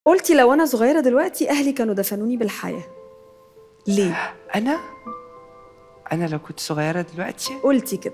قلتي لو انا صغيره دلوقتي اهلي كانوا دفنوني بالحياه ليه انا انا لو كنت صغيره دلوقتي قلتي كده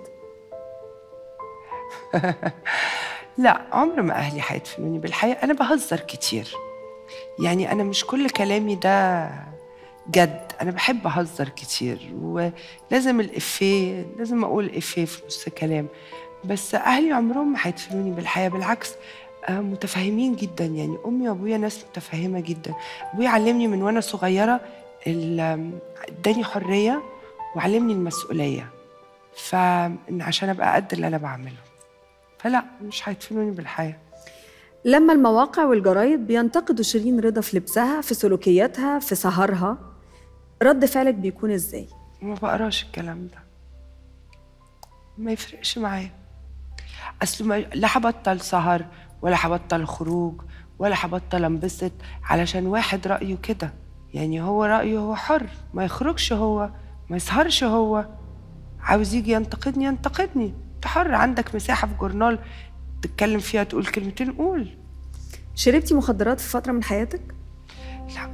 لا عمر ما اهلي هيدفنوني بالحياه انا بهزر كتير يعني انا مش كل كلامي ده جد انا بحب اهزر كتير ولازم الافيه لازم اقول افيه في نص كلام بس اهلي عمرهم ما هيدفنوني بالحياه بالعكس آه، متفاهمين جدا يعني امي وابويا ناس متفاهمه جدا ابويا علمني من وانا صغيره ال- اداني حريه وعلمني المسؤوليه فإن عشان ابقى قد اللي انا بعمله فلا مش هيدفنوني بالحياه لما المواقع والجرايد بينتقدوا شيرين رضا في لبسها في سلوكياتها في سهرها رد فعلك بيكون ازاي ما بقراش الكلام ده ما يفرقش معايا اصل ما لا هبطل سهر ولا هبطل خروج ولا هبطل انبسط علشان واحد رايه كده يعني هو رايه هو حر ما يخرجش هو ما يسهرش هو عاوز يجي ينتقدني ينتقدني انت حر عندك مساحه في جورنال تتكلم فيها تقول كلمتين قول شربتي مخدرات في فتره من حياتك لا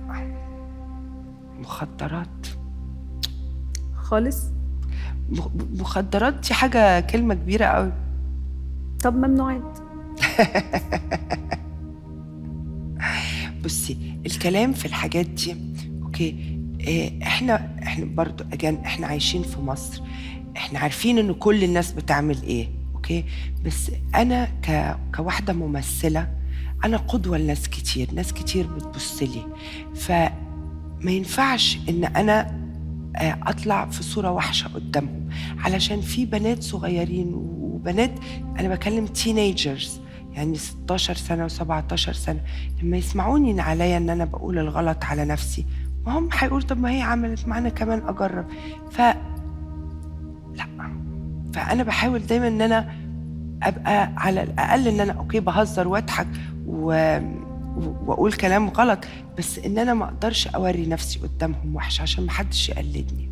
مخدرات خالص مخ- مخدرات دي حاجه كلمه كبيره قوي طب ممنوعات بصي الكلام في الحاجات دي اوكي إيه احنا احنا برضو اجان احنا عايشين في مصر احنا عارفين ان كل الناس بتعمل ايه اوكي بس انا ك كواحده ممثله انا قدوه لناس كتير ناس كتير بتبص لي فما ينفعش ان انا آه، اطلع في صوره وحشه قدامهم علشان في بنات صغيرين وبنات انا بكلم تينيجرز يعني 16 سنه و17 سنه لما يسمعوني إن عليا ان انا بقول الغلط على نفسي ما هم هيقولوا طب ما هي عملت معانا كمان اجرب ف لا فانا بحاول دايما ان انا ابقى على الاقل ان انا اوكي بهزر واضحك و... واقول كلام غلط بس ان انا ما اقدرش اوري نفسي قدامهم وحش عشان محدش يقلدني